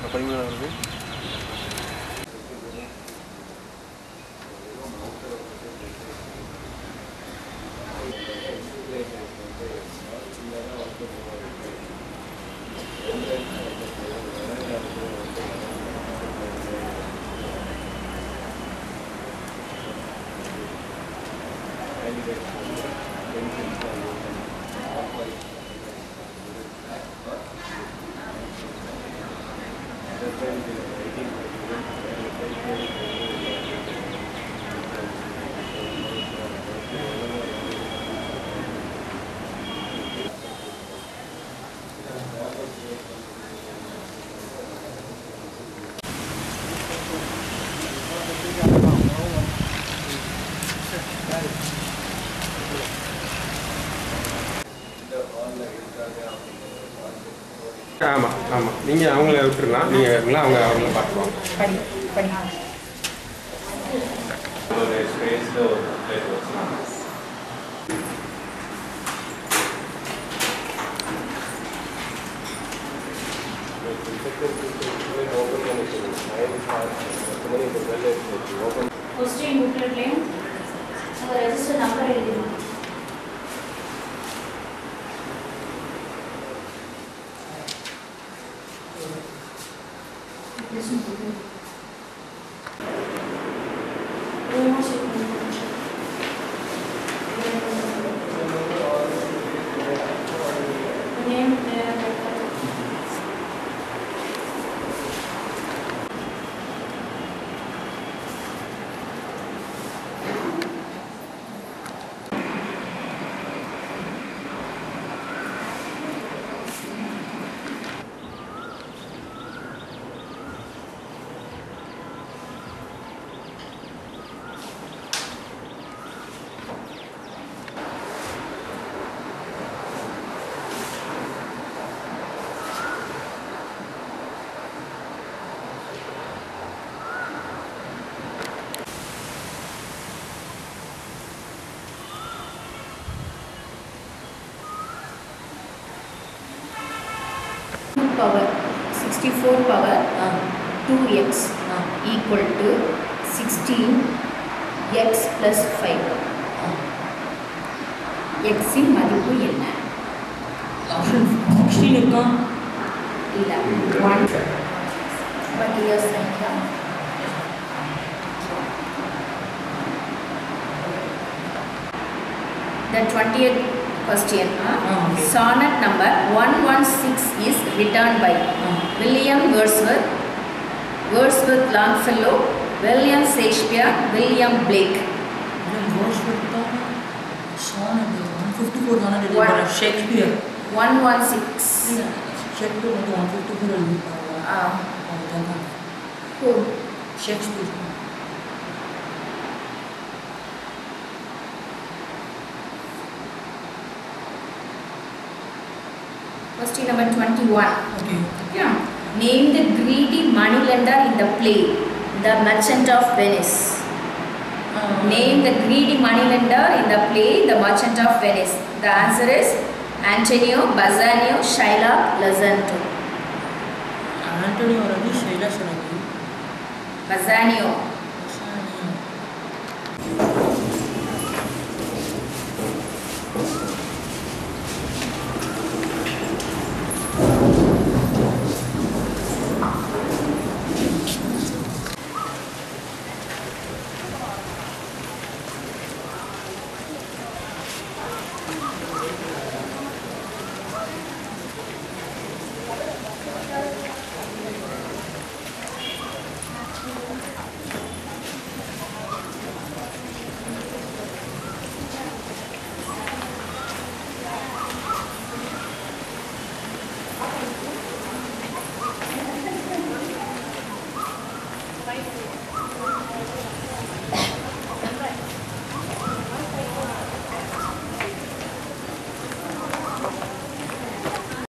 பதிமூணு வருது ஆமாம் ஆமாம் நீங்கள் அவங்கள விட்டுருலாம் நீங்கள் இருக்கலாம் அவங்க அவங்கள பார்த்துக்குவாங்க படி படி ஒரு ஸ்பேஸில் ஒரு பிளேட் வச்சுக்கலாம் ஓப்பன் கொஸ்டின் புக்லெட்லேயும் உங்கள் ரெஜிஸ்டர் நம்பர் எழுதிடும் நேம் power 64 power ஆ 2x ஆ equal to 16 x plus 5 ஆ x இன் மதிப்பு என்ன ஆப்ஷன் சிக்ஸ்டீன் இருக்கான் இல்லை ஒன் பட் இயர்ஸ் தான் The 20th question. Ah, okay. Sonnet number 116 is written by Ah. William Wordsworth, Wordsworth Longfellow, William Shakespeare, William Blake. Rose தான் sonnet one fifty four sonnet What? எழுதி Shakespeare 116. Shakespeare வந்து one fifty four எழுதி Uh, அதுதான் who? Shakespeare Question number 21. Okay Yeah. Name the greedy moneylender in the play, The Merchant of Venice. Name the greedy moneylender in the play, The Merchant of Venice. The answer is Antonio, Bassanio, Shylock, Lazanto. Antony வரது ஷைலா சரதி Bassanio.